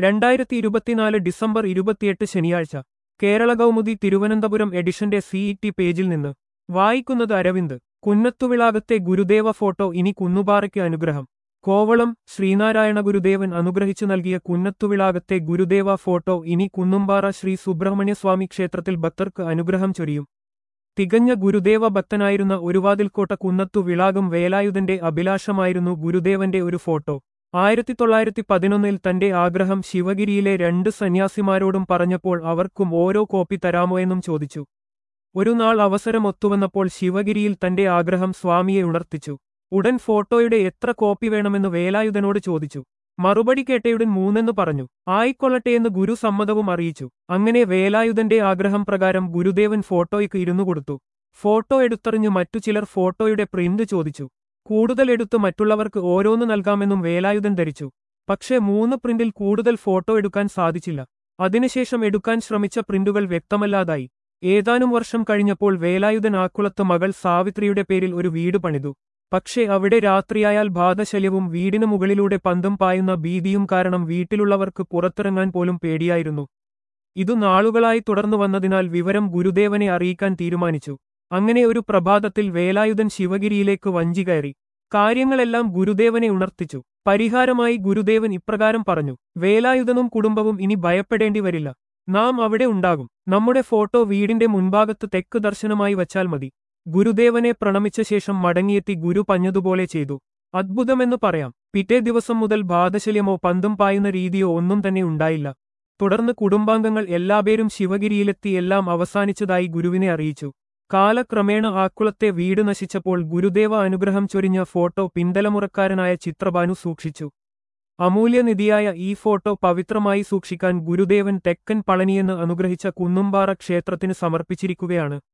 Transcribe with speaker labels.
Speaker 1: രണ്ടായിരത്തി ഇരുപത്തിനാല് ഡിസംബർ ഇരുപത്തിയെട്ട് ശനിയാഴ്ച കേരള കൗമുദി തിരുവനന്തപുരം എഡിഷന്റെ സിഇടി പേജിൽ നിന്ന് വായിക്കുന്നത് അരവിന്ദ് കുന്നത്തുവിളാകത്തെ ഗുരുദേവ ഫോട്ടോ ഇനി കുന്നുപാറയ്ക്ക് അനുഗ്രഹം കോവളം ശ്രീനാരായണ ഗുരുദേവൻ അനുഗ്രഹിച്ചു നൽകിയ കുന്നത്തുവിളാകത്തെ ഗുരുദേവ ഫോട്ടോ ഇനി കുന്നുംപാറ ശ്രീ സുബ്രഹ്മണ്യസ്വാമി ക്ഷേത്രത്തിൽ ഭക്തർക്ക് അനുഗ്രഹം ചൊരിയും തികഞ്ഞ ഗുരുദേവ ഭക്തനായിരുന്ന ഒരുവാതിൽക്കോട്ട കുന്നത്തു വിളാകം വേലായുധന്റെ അഭിലാഷമായിരുന്നു ഗുരുദേവന്റെ ഒരു ഫോട്ടോ ആയിരത്തി തൊള്ളായിരത്തി പതിനൊന്നിൽ തന്റെ ആഗ്രഹം ശിവഗിരിയിലെ രണ്ട് സന്യാസിമാരോടും പറഞ്ഞപ്പോൾ അവർക്കും ഓരോ കോപ്പി തരാമോ എന്നും ചോദിച്ചു ഒരു നാൾ അവസരം ഒത്തുവന്നപ്പോൾ ശിവഗിരിയിൽ തന്റെ ആഗ്രഹം സ്വാമിയെ ഉണർത്തിച്ചു ഉടൻ ഫോട്ടോയുടെ എത്ര കോപ്പി വേണമെന്ന് വേലായുധനോട് ചോദിച്ചു മറുപടി കേട്ടയുടൻ മൂന്നെന്ന് പറഞ്ഞു ആയിക്കൊള്ളട്ടെയെന്ന് ഗുരു സമ്മതവും അറിയിച്ചു അങ്ങനെ വേലായുധന്റെ ആഗ്രഹം പ്രകാരം ഗുരുദേവൻ ഫോട്ടോയ്ക്ക് ഇരുന്നു കൊടുത്തു ഫോട്ടോ എടുത്തെറിഞ്ഞ് മറ്റു ചിലർ ഫോട്ടോയുടെ പ്രിന്റ് ചോദിച്ചു കൂടുതൽ എടുത്ത് മറ്റുള്ളവർക്ക് ഓരോന്ന് നൽകാമെന്നും വേലായുധൻ ധരിച്ചു പക്ഷേ മൂന്ന് പ്രിന്റിൽ കൂടുതൽ ഫോട്ടോ എടുക്കാൻ സാധിച്ചില്ല അതിനുശേഷം എടുക്കാൻ ശ്രമിച്ച പ്രിന്റുകൾ വ്യക്തമല്ലാതായി ഏതാനും വർഷം കഴിഞ്ഞപ്പോൾ വേലായുധൻ ആക്കുളത്ത് മകൾ സാവിത്രിയുടെ പേരിൽ ഒരു വീട് പണിതു പക്ഷേ അവിടെ രാത്രിയായാൽ ബാധശല്യവും വീടിനു മുകളിലൂടെ പന്തം പായുന്ന ഭീതിയും കാരണം വീട്ടിലുള്ളവർക്ക് പുറത്തിറങ്ങാൻ പോലും പേടിയായിരുന്നു ഇതു നാളുകളായി തുടർന്നു വന്നതിനാൽ വിവരം ഗുരുദേവനെ അറിയിക്കാൻ തീരുമാനിച്ചു അങ്ങനെ ഒരു പ്രഭാതത്തിൽ വേലായുധൻ ശിവഗിരിയിലേക്ക് വഞ്ചി കയറി കാര്യങ്ങളെല്ലാം ഗുരുദേവനെ ഉണർത്തിച്ചു പരിഹാരമായി ഗുരുദേവൻ ഇപ്രകാരം പറഞ്ഞു വേലായുധനും കുടുംബവും ഇനി ഭയപ്പെടേണ്ടി വരില്ല നാം അവിടെ ഉണ്ടാകും നമ്മുടെ ഫോട്ടോ വീടിന്റെ മുൻഭാഗത്ത് തെക്ക് ദർശനമായി വച്ചാൽ മതി ഗുരുദേവനെ പ്രണമിച്ച ശേഷം മടങ്ങിയെത്തി ഗുരു പഞ്ഞതുപോലെ ചെയ്തു അദ്ഭുതമെന്ന് പറയാം പിറ്റേ ദിവസം മുതൽ ബാധശല്യമോ പന്തും പായുന്ന രീതിയോ ഒന്നും തന്നെ ഉണ്ടായില്ല തുടർന്ന് കുടുംബാംഗങ്ങൾ എല്ലാപേരും ശിവഗിരിയിലെത്തി എല്ലാം അവസാനിച്ചതായി ഗുരുവിനെ അറിയിച്ചു കാലക്രമേണ ആക്കുളത്തെ വീട് നശിച്ചപ്പോൾ ഗുരുദേവ അനുഗ്രഹം ചൊരിഞ്ഞ ഫോട്ടോ പിന്തലമുറക്കാരനായ ചിത്രഭാനു സൂക്ഷിച്ചു അമൂല്യനിധിയായ ഈ ഫോട്ടോ പവിത്രമായി സൂക്ഷിക്കാൻ ഗുരുദേവൻ തെക്കൻ പളനിയെന്ന് അനുഗ്രഹിച്ച കുന്നുംപാറ ക്ഷേത്രത്തിന് സമർപ്പിച്ചിരിക്കുകയാണ്